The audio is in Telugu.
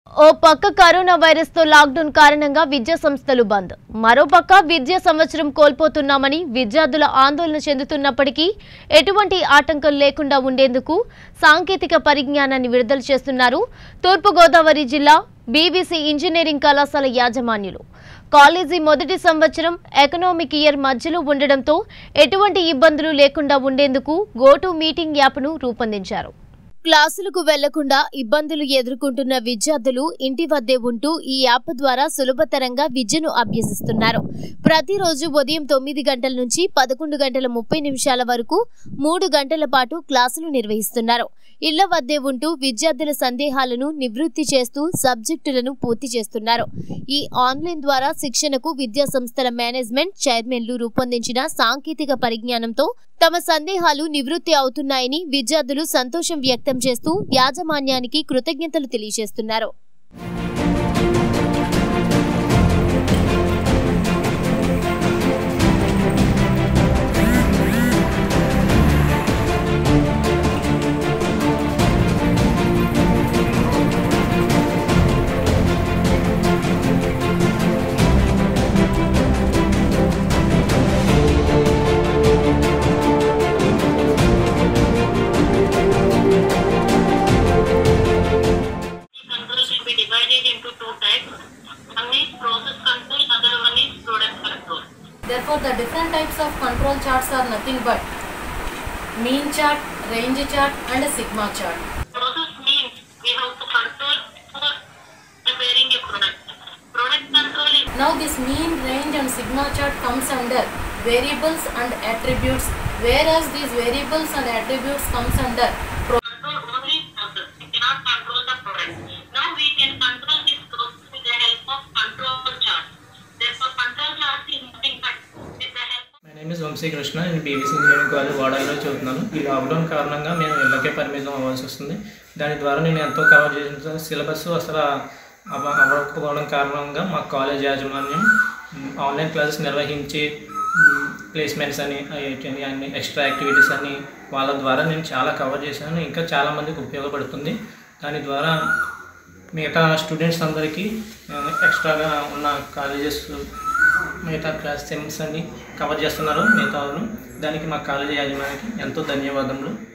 ఓ పక్క కరోనా వైరస్ తో లాక్డౌన్ కారణంగా విద్యా సంస్థలు బంద్ మరోపక్క విద్యా సంవత్సరం కోల్పోతున్నామని విద్యార్థుల ఆందోళన చెందుతున్నప్పటికీ ఎటువంటి ఆటంకం లేకుండా ఉండేందుకు సాంకేతిక పరిజ్ఞానాన్ని విడుదల చేస్తున్నారు తూర్పుగోదావరి జిల్లా బీబీసీ ఇంజనీరింగ్ కళాశాల యాజమాన్యులు కాలేజీ మొదటి సంవత్సరం ఎకనామిక్ ఇయర్ మధ్యలో ఉండడంతో ఎటువంటి ఇబ్బందులు లేకుండా ఉండేందుకు గోటు మీటింగ్ యాప్ను రూపొందించారు క్లాసులకు వెళ్లకుండా ఇబ్బందులు ఎదుర్కొంటున్న విద్యార్థులు ఇంటి వద్దే ఉంటూ ఈ యాప్ ద్వారా సులభతరంగా విద్యను అభ్యసిస్తున్నారు ప్రతిరోజు ఉదయం తొమ్మిది గంటల నుంచి పదకొండు గంటల ముప్పై నిమిషాల వరకు మూడు గంటల పాటు క్లాసులు నిర్వహిస్తున్నారు ఇళ్ల వద్దే ఉంటూ విద్యార్థుల సందేహాలను నివృత్తి చేస్తూ సబ్జెక్టులను పూర్తి చేస్తున్నారు ఈ ఆన్లైన్ ద్వారా శిక్షణకు విద్యా సంస్థల మేనేజ్మెంట్ చైర్మన్లు రూపొందించిన సాంకేతిక పరిజ్ఞానంతో తమ సందేహాలు నివృత్తి అవుతున్నాయని విద్యార్థులు సంతోషం వ్యక్తం చేస్తూ యాజమాన్యానికి కృతజ్ఞతలు తెలియజేస్తున్నారు control should be divided into two types. One is process control, other one is product control. Therefore, the different types of control charts are nothing but mean chart, range chart, and a sigma chart. Process means we have to control for preparing a product. Product control is Now, this mean, range, and sigma chart comes under variables and attributes, whereas these variables and attributes comes under pro- control only process. We cannot control the product. Now we can control this process with the help of control chart. Therefore, control chart is nothing but with the help of my name is Vamsi Krishna నేను బీబీసీ ఇంజనీరింగ్ కాలేజ్ వాడాలో చదువుతున్నాను ఈ లాక్డౌన్ కారణంగా మేము ఇళ్ళకే పరిమితం అవ్వాల్సి వస్తుంది దాని ద్వారా నేను ఎంతో కవర్ చేసిన సిలబస్ అసలు అవ- అవ్వకపోవడం కారణంగా మా కాలేజ్ యాజమాన్యం మ్, ఆన్లైన్ క్లాసెస్ నిర్వహించి మ్, ప్లేస్మెంట్స్ అని అయ్యేటివి అన్ని ఎక్స్ట్రా యాక్టివిటీస్ అని వాళ్ళ ద్వారా నేను చాలా కవర్ చేశాను ఇంకా చాలామందికి ఉపయోగపడుతుంది దాని ద్వారా మిగతా స్టూడెంట్స్ అందరికీ ఆ, ఎక్స్ట్రాగా ఉన్న కాలేజెస్ మిగతా క్లాస్ సెమ్స్ అన్ని కవర్ చేస్తున్నారు మిగతా వాళ్ళు దానికి మా కాలేజీ యాజమాన్యానికి ఎంతో ధన్యవాదములు